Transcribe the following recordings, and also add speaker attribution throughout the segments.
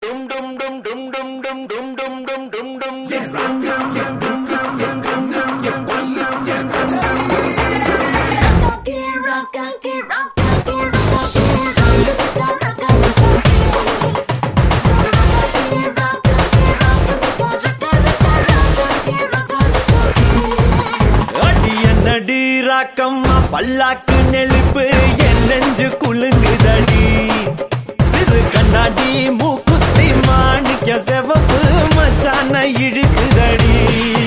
Speaker 1: அடிய நடி ராக்கம்மா பல்லாக்கு நெளிப்பு என் நெஞ்சு குலுங்குதடி சிறு கண்ணாடி மூக்குத்தி மாணிக்க செவப்பு மச்சான இழுக்குதடி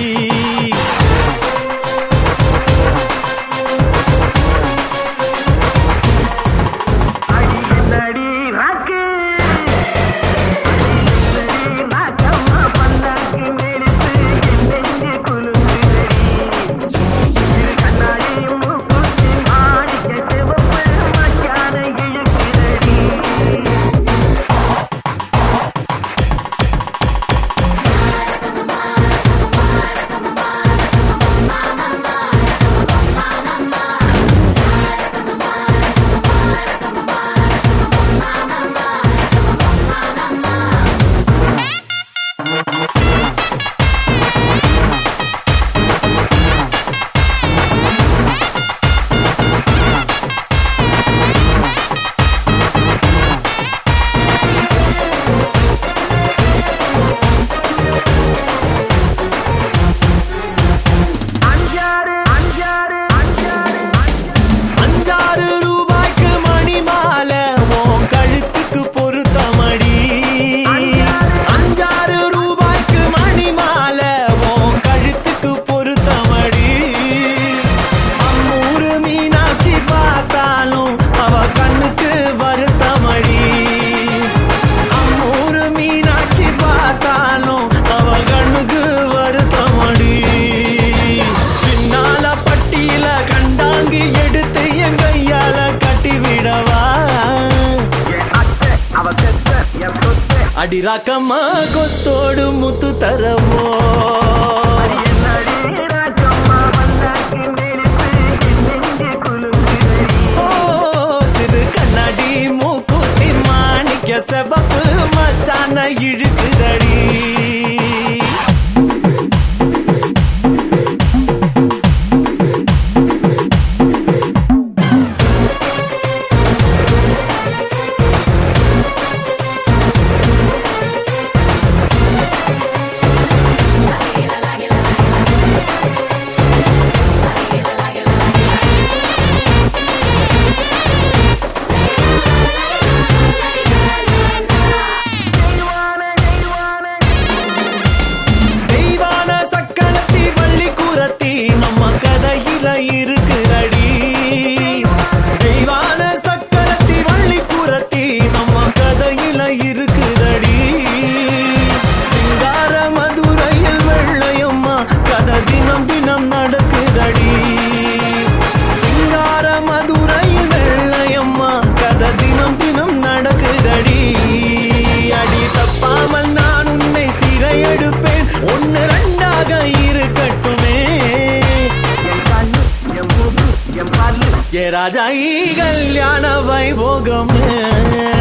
Speaker 1: அஞ்சாறு ரூபாய்க்கு மணி மாலை உன் கழுத்துக்கு பொருத்தமடி அஞ்சாறு ரூபாய்க்கு மணி மாலை உன் கழுத்துக்கு பொருத்தமடி அம்மூரு மீனாட்சி பார்த்தாலும் அவ கண்ணுக்கு வருத்தமடி அம்மூரு மீனாட்சி பார்த்தாலும் அவ கண்ணுக்கு வருத்தமடி சின்னால பட்டியில கண்டாங்கி எடுத்து என் கையால கட்டி விடவா அடி ராக்கம்மா கொத்தோடு முத்து தரவோ ஓ, சிறு கண்ணாடி மூக்குத்தி மாணிக்க செவப்பு மச்சான இழுக்குதடி தெய்வான சக்கரத்தி வள்ளி குரத்தி நம்ம கதையில இருக்குதடி தெய்வான சக்கரத்தி வள்ளி குரத்தி நம்ம கதையில இருக்குதடி சிங்கார மதுரையில் வெள்ளையம்மா கதை தினம் தினம் நடக்குதடி சிங்கார மதுரையில் வெள்ளையம்மா கதை தினம் தினம் நடக்குதடி அடி தப்பாமல் நான் உன்னை சிறையெடுப்பேன் ஒன்னு ரெண்டாக இருக்கட்டுமே ஏ ராஜா ஈ கல்யாண வைபோகமே